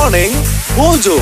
Morning Mojo.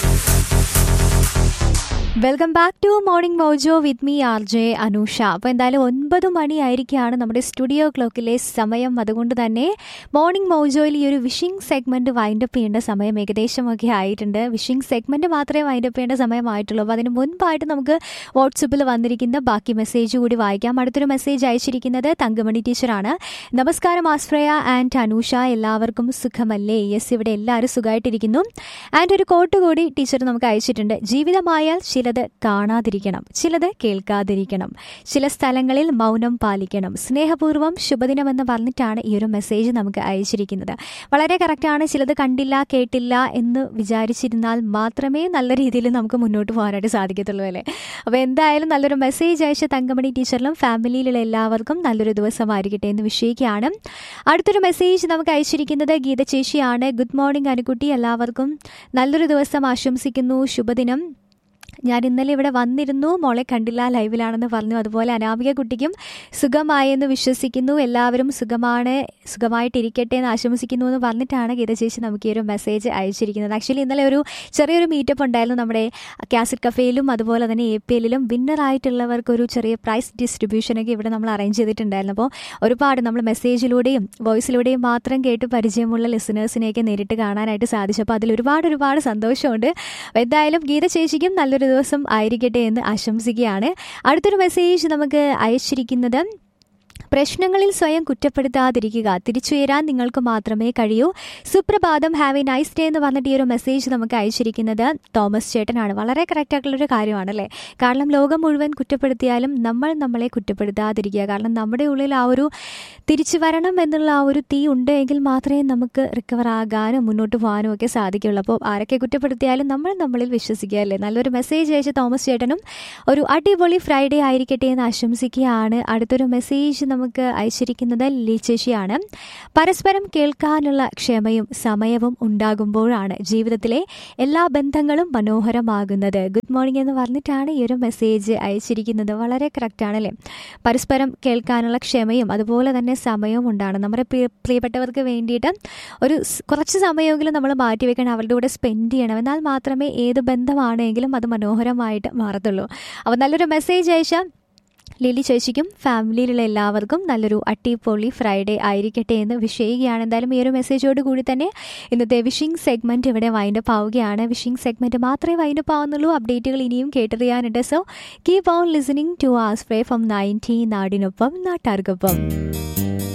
Welcome back to Morning Mojo with me R J Anusha അപ്പോൾ എന്തായാലും ഒൻപത് മണിയായിരിക്കുകയാണ് നമ്മുടെ സ്റ്റുഡിയോ ക്ലോക്കിലെ സമയം അതുകൊണ്ട് തന്നെ മോർണിംഗ് മോജോയിൽ ഈ ഒരു വിഷിംഗ് സെഗ്മെൻറ്റ് വൈൻഡപ്പ് ചെയ്യേണ്ട സമയം ഏകദേശമൊക്കെ ആയിട്ടുണ്ട് വിഷിംഗ് സെഗ്മെൻറ്റ് മാത്രമേ വൈൻഡപ്പ് ചെയ്യേണ്ട സമയമായിട്ടുള്ളൂ അപ്പോൾ അതിന് മുൻപായിട്ട് നമുക്ക് വാട്സപ്പിൽ വന്നിരിക്കുന്ന ബാക്കി മെസ്സേജ് കൂടി വായിക്കാം അടുത്തൊരു മെസ്സേജ് അയച്ചിരിക്കുന്നത് തങ്കമണി ടീച്ചറാണ് നമസ്കാരം ആശ്രയ ആൻഡ് അനൂഷ എല്ലാവർക്കും സുഖമല്ലേ യെസ് ഇവിടെ എല്ലാവരും സുഖമായിട്ടിരിക്കുന്നു ആൻഡ് ഒരു കോട്ട് കൂടി ടീച്ചർ നമുക്ക് അയച്ചിട്ടുണ്ട് ജീവിതമായാൽ ചിലത് കാണാതിരിക്കണം ചിലത് കേൾക്കാതിരിക്കണം ചില സ്ഥലങ്ങളിൽ മൗനം പാലിക്കണം സ്നേഹപൂർവ്വം ശുഭദിനമെന്ന് പറഞ്ഞിട്ടാണ് ഈ ഒരു മെസ്സേജ് നമുക്ക് അയച്ചിരിക്കുന്നത് വളരെ കറക്റ്റാണ് ചിലത് കണ്ടില്ല കേട്ടില്ല എന്ന് വിചാരിച്ചിരുന്നാൽ മാത്രമേ നല്ല രീതിയിൽ നമുക്ക് മുന്നോട്ട് പോകാനായിട്ട് സാധിക്കത്തുള്ളൂ അല്ലേ അപ്പോൾ എന്തായാലും നല്ലൊരു മെസ്സേജ് അയച്ച തങ്കമണി ടീച്ചറിലും ഫാമിലിയിലുള്ള എല്ലാവർക്കും നല്ലൊരു ദിവസമായിരിക്കട്ടെ എന്ന് വിഷയിക്കുകയാണ് അടുത്തൊരു മെസ്സേജ് നമുക്ക് അയച്ചിരിക്കുന്നത് ഗീത ചേച്ചിയാണ് ഗുഡ് മോർണിംഗ് അനുക്കുട്ടി എല്ലാവർക്കും നല്ലൊരു ദിവസം ആശംസിക്കുന്നു ശുഭദിനം ഞാൻ ഇന്നലെ ഇവിടെ വന്നിരുന്നു മോളെ കണ്ടില്ല ലൈവിലാണെന്ന് പറഞ്ഞു അതുപോലെ അനാമിക കുട്ടിക്കും സുഖമായെന്ന് വിശ്വസിക്കുന്നു എല്ലാവരും സുഖമാണ് സുഖമായിട്ടിരിക്കട്ടെ എന്ന് ആശംസിക്കുന്നു എന്ന് പറഞ്ഞിട്ടാണ് ഗീത ചേച്ചി നമുക്ക് ഈ ഒരു മെസ്സേജ് അയച്ചിരിക്കുന്നത് ആക്ച്വലി ഇന്നലെ ഒരു ചെറിയൊരു മീറ്റപ്പ് ഉണ്ടായിരുന്നു നമ്മുടെ കാസറ്റ് കഫേയിലും അതുപോലെ തന്നെ എ പി എല്ലിലും വിന്നറായിട്ടുള്ളവർക്ക് ഒരു ചെറിയ പ്രൈസ് ഡിസ്ട്രിബ്യൂഷനൊക്കെ ഇവിടെ നമ്മൾ അറേഞ്ച് ചെയ്തിട്ടുണ്ടായിരുന്നു അപ്പോൾ ഒരുപാട് നമ്മൾ മെസ്സേജിലൂടെയും വോയിസിലൂടെയും മാത്രം കേട്ട് പരിചയമുള്ള ലിസണേഴ്സിനെയൊക്കെ നേരിട്ട് കാണാനായിട്ട് സാധിച്ചു അപ്പോൾ അതിൽ ഒരുപാട് ഒരുപാട് സന്തോഷമുണ്ട് അപ്പോൾ എന്തായാലും ഗീത ചേച്ചിക്കും നല്ലൊരു ദിവസം ആയിരിക്കട്ടെ എന്ന് ആശംസിക്കുകയാണ് അടുത്തൊരു മെസ്സേജ് നമുക്ക് അയച്ചിരിക്കുന്നത് പ്രശ്നങ്ങളിൽ സ്വയം കുറ്റപ്പെടുത്താതിരിക്കുക തിരിച്ചുയരാൻ നിങ്ങൾക്ക് മാത്രമേ കഴിയൂ സുപ്രഭാതം ഹാവ് എ നൈസ് ഡേ എന്ന് പറഞ്ഞിട്ട് ഈ ഒരു മെസ്സേജ് നമുക്ക് അയച്ചിരിക്കുന്നത് തോമസ് ചേട്ടനാണ് വളരെ കറക്റ്റ് ആയിട്ടുള്ളൊരു കാര്യമാണല്ലേ കാരണം ലോകം മുഴുവൻ കുറ്റപ്പെടുത്തിയാലും നമ്മൾ നമ്മളെ കുറ്റപ്പെടുത്താതിരിക്കുക കാരണം നമ്മുടെ ഉള്ളിൽ ആ ഒരു തിരിച്ചു വരണം എന്നുള്ള ആ ഒരു തീ ഉണ്ട് എങ്കിൽ മാത്രമേ നമുക്ക് റിക്കവർ ആകാനും മുന്നോട്ട് പോകാനും ഒക്കെ സാധിക്കുള്ളൂ അപ്പോൾ ആരൊക്കെ കുറ്റപ്പെടുത്തിയാലും നമ്മൾ നമ്മളിൽ വിശ്വസിക്കുക അല്ലേ നല്ലൊരു മെസ്സേജ് അയച്ച തോമസ് ചേട്ടനും ഒരു അടിപൊളി ഫ്രൈഡേ ആയിരിക്കട്ടെ എന്ന് ആശംസിക്കുകയാണ് അടുത്തൊരു മെസ്സേജ് നമുക്ക് അയച്ചിരിക്കുന്നത് ലിലി ചേച്ചിയാണ് പരസ്പരം കേൾക്കാനുള്ള ക്ഷമയും സമയവും ഉണ്ടാകുമ്പോഴാണ് ജീവിതത്തിലെ എല്ലാ ബന്ധങ്ങളും മനോഹരമാകുന്നത് ഗുഡ് മോർണിംഗ് എന്ന് പറഞ്ഞിട്ടാണ് ഈ ഒരു മെസ്സേജ് അയച്ചിരിക്കുന്നത് വളരെ കറക്റ്റ് ആണല്ലേ പരസ്പരം കേൾക്കാനുള്ള ക്ഷമയും അതുപോലെ തന്നെ സമയവും ഉണ്ടാണ് നമ്മുടെ പ്രിയ പ്രിയപ്പെട്ടവർക്ക് വേണ്ടിയിട്ട് ഒരു സ് കുറച്ച് സമയമെങ്കിലും നമ്മൾ മാറ്റി വെക്കണം അവരുടെ കൂടെ സ്പെൻഡ് ചെയ്യണം എന്നാൽ മാത്രമേ ഏത് ബന്ധമാണെങ്കിലും അത് മനോഹരമായിട്ട് മാറത്തുള്ളൂ അപ്പോൾ നല്ലൊരു മെസ്സേജ് അയച്ചാൽ ലിലി ചേച്ചിക്കും ഫാമിലിയിലുള്ള എല്ലാവർക്കും നല്ലൊരു അട്ടിപ്പൊളി ഫ്രൈഡേ ആയിരിക്കട്ടെ എന്ന് വിഷയിക്കുകയാണ് എന്തായാലും ഈ ഒരു മെസ്സേജോട് കൂടി തന്നെ ഇന്നത്തെ വിഷിംഗ് സെഗ്മെൻറ്റ് ഇവിടെ വൈൻഡപ്പ് ആവുകയാണ് വിഷിംഗ് സെഗ്മെൻറ്റ് മാത്രമേ വൈൻഡപ്പ് ആവുന്നുള്ളൂ അപ്ഡേറ്റുകൾ ഇനിയും കേട്ടറിയാനുണ്ട് so keep on listening to us ഫ്രേ ഫ്രം നയൻറ്റി നാടിനൊപ്പം നാട്ടാർക്കൊപ്പം